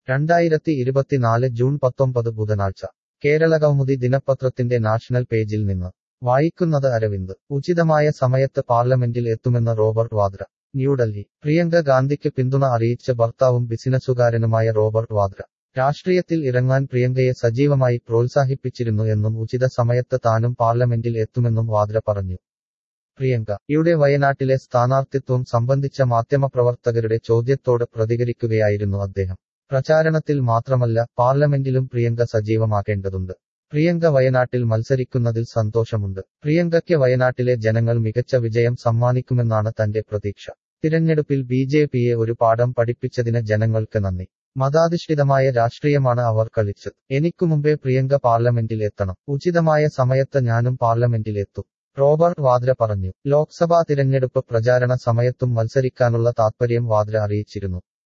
രണ്ടായിരത്തി ഇരുപത്തിനാല് ജൂൺ പത്തൊമ്പത് ബുധനാഴ്ച കേരള കൗമുദി ദിനപത്രത്തിന്റെ നാഷണൽ പേജിൽ നിന്ന് വായിക്കുന്നത് അരവിന്ദ് ഉചിതമായ സമയത്ത് പാർലമെന്റിൽ എത്തുമെന്ന് റോബർട്ട് വാദ്ര ന്യൂഡൽഹി പ്രിയങ്ക ഗാന്ധിക്ക് പിന്തുണ അറിയിച്ച ഭർത്താവും ബിസിനസ്സുകാരനുമായ റോബർട്ട് വാദ്ര രാഷ്ട്രീയത്തിൽ ഇറങ്ങാൻ പ്രിയങ്കയെ സജീവമായി പ്രോത്സാഹിപ്പിച്ചിരുന്നു എന്നും ഉചിത സമയത്ത് താനും പാർലമെന്റിൽ എത്തുമെന്നും വാദ്ര പറഞ്ഞു പ്രിയങ്ക യുടെ വയനാട്ടിലെ സ്ഥാനാർത്ഥിത്വം സംബന്ധിച്ച മാധ്യമപ്രവർത്തകരുടെ ചോദ്യത്തോട് പ്രതികരിക്കുകയായിരുന്നു അദ്ദേഹം പ്രചാരണത്തിൽ മാത്രമല്ല പാർലമെന്റിലും പ്രിയങ്ക സജീവമാക്കേണ്ടതുണ്ട് പ്രിയങ്ക വയനാട്ടിൽ മത്സരിക്കുന്നതിൽ സന്തോഷമുണ്ട് പ്രിയങ്കയ്ക്ക് വയനാട്ടിലെ ജനങ്ങൾ മികച്ച വിജയം സമ്മാനിക്കുമെന്നാണ് തന്റെ പ്രതീക്ഷ തിരഞ്ഞെടുപ്പിൽ ബി ജെ പിയെ ഒരു പാഠം പഠിപ്പിച്ചതിന് ജനങ്ങൾക്ക് നന്ദി മതാധിഷ്ഠിതമായ രാഷ്ട്രീയമാണ് അവർ കളിച്ചത് എനിക്കു മുമ്പേ പ്രിയങ്ക പാർലമെന്റിൽ എത്തണം ഉചിതമായ സമയത്ത് ഞാനും പാർലമെന്റിൽ എത്തും റോബർട്ട് വാദ്ര പറഞ്ഞു ലോക്സഭാ തിരഞ്ഞെടുപ്പ് പ്രചാരണ സമയത്തും മത്സരിക്കാനുള്ള താത്പര്യം വാദ്ര അറിയിച്ചിരുന്നു